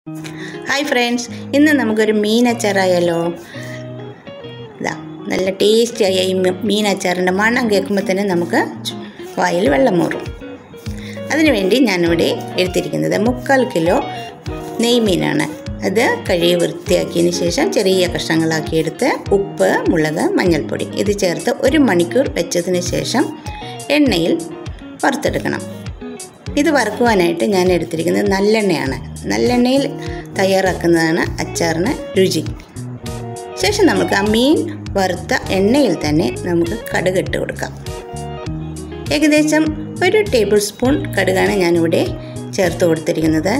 hi friends ഇന്ന് നമുക്കൊരു മീൻ അച്ചാറായാലോ ഇതാ നല്ല ടേസ്റ്റിയായ ഈ മീ- മീൻ അച്ചാറിൻ്റെ മണം കേൾക്കുമ്പോൾ തന്നെ നമുക്ക് ചു- വായിൽ വെള്ളം മൂറും അതിനുവേണ്ടി ഞാനിവിടെ എടുത്തിരിക്കുന്നത് മുക്കാൽ കിലോ നെയ്മീനാണ് അത് കഴുകി വൃത്തിയാക്കിയതിന് ശേഷം ചെറിയ കഷ്ണങ്ങളാക്കി എടുത്ത് ഉപ്പ് മുളക് മഞ്ഞൾപ്പൊടി ഇത് ചേർത്ത് ഒരു മണിക്കൂർ വെച്ചതിന് ശേഷം എണ്ണയിൽ വറുത്തെടുക്കണം ഇത് വറുക്കുവാനായിട്ട് ഞാൻ എടുത്തിരിക്കുന്നത് നല്ലെണ്ണയാണ് നല്ലെണ്ണയിൽ തയ്യാറാക്കുന്നതാണ് അച്ചാറിന് രുചി ശേഷം നമുക്ക് ആ മീൻ വറുത്ത എണ്ണയിൽ തന്നെ നമുക്ക് കടുക് ഇട്ട് കൊടുക്കാം ഏകദേശം ഒരു ടേബിൾ സ്പൂൺ കടുകാണ് ഞാനിവിടെ ചേർത്ത് കൊടുത്തിരിക്കുന്നത്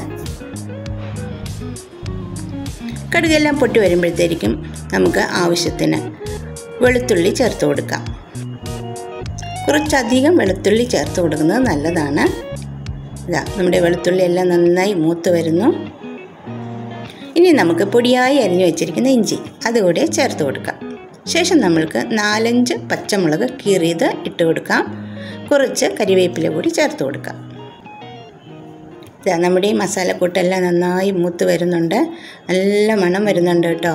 കടുകെല്ലാം പൊട്ടി വരുമ്പോഴത്തേക്കും നമുക്ക് ആവശ്യത്തിന് വെളുത്തുള്ളി ചേർത്ത് കൊടുക്കാം കുറച്ചധികം വെളുത്തുള്ളി ചേർത്ത് കൊടുക്കുന്നത് നല്ലതാണ് ഇതാ നമ്മുടെ വെളുത്തുള്ളി എല്ലാം നന്നായി മൂത്ത് വരുന്നു ഇനി നമുക്ക് പൊടിയായി അരിഞ്ഞു വെച്ചിരിക്കുന്ന ഇഞ്ചി അതുകൂടെ ചേർത്ത് കൊടുക്കാം ശേഷം നമ്മൾക്ക് നാലഞ്ച് പച്ചമുളക് കീറിയത് ഇട്ട് കൊടുക്കാം കുറച്ച് കരിവേപ്പില കൂടി ചേർത്ത് കൊടുക്കാം ഇതാ നമ്മുടെ ഈ മസാലക്കൂട്ടെല്ലാം നന്നായി മൂത്ത് വരുന്നുണ്ട് നല്ല മണം വരുന്നുണ്ട് കേട്ടോ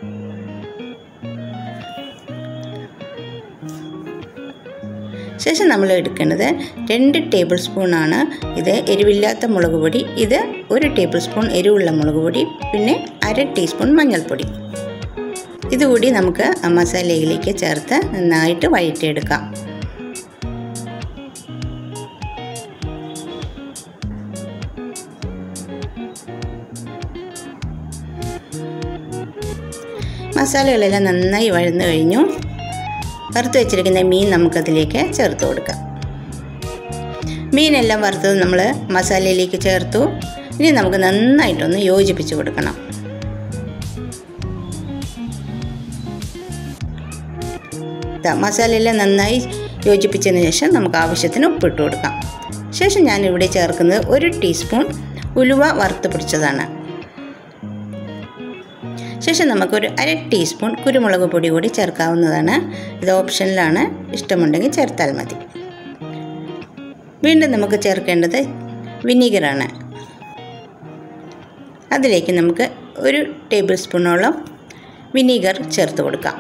ശേഷം നമ്മൾ എടുക്കേണ്ടത് രണ്ട് ടേബിൾ സ്പൂണാണ് ഇത് എരിവില്ലാത്ത മുളക് പൊടി ഇത് ഒരു ടേബിൾ സ്പൂൺ എരിവുള്ള മുളക് പൊടി പിന്നെ അര ടീസ്പൂൺ മഞ്ഞൾപ്പൊടി ഇതുകൂടി നമുക്ക് ആ മസാലയിലേക്ക് ചേർത്ത് നന്നായിട്ട് വഴറ്റിയെടുക്കാം മസാലകളെല്ലാം നന്നായി വഴന്നു കഴിഞ്ഞു വറുത്ത് വെച്ചിരിക്കുന്ന മീൻ നമുക്കതിലേക്ക് ചേർത്ത് കൊടുക്കാം മീനെല്ലാം വറുത്തത് നമ്മൾ മസാലയിലേക്ക് ചേർത്തു ഇനി നമുക്ക് നന്നായിട്ടൊന്ന് യോജിപ്പിച്ച് കൊടുക്കണം ദാ മസാലയെല്ലാം നന്നായി യോജിപ്പിച്ചതിന് ശേഷം നമുക്ക് ആവശ്യത്തിന് ഉപ്പിട്ട് കൊടുക്കാം ശേഷം ഞാനിവിടെ ചേർക്കുന്നത് ഒരു ടീസ്പൂൺ ഉലുവ വറുത്ത് പിടിച്ചതാണ് ശേഷം നമുക്കൊരു അര ടീസ്പൂൺ കുരുമുളക് പൊടി കൂടി ചേർക്കാവുന്നതാണ് ഇത് ഓപ്ഷനിലാണ് ഇഷ്ടമുണ്ടെങ്കിൽ ചേർത്താൽ മതി വീണ്ടും നമുക്ക് ചേർക്കേണ്ടത് വിനീഗറാണ് അതിലേക്ക് നമുക്ക് ഒരു ടേബിൾ സ്പൂണോളം വിനീഗർ ചേർത്ത് കൊടുക്കാം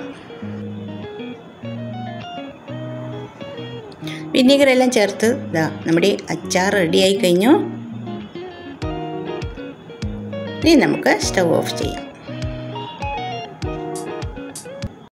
വിനീഗർ എല്ലാം ചേർത്ത് ഇതാ നമ്മുടെ അച്ചാർ റെഡിയായി കഴിഞ്ഞു ഇനി നമുക്ക് സ്റ്റവ് ഓഫ് ചെയ്യാം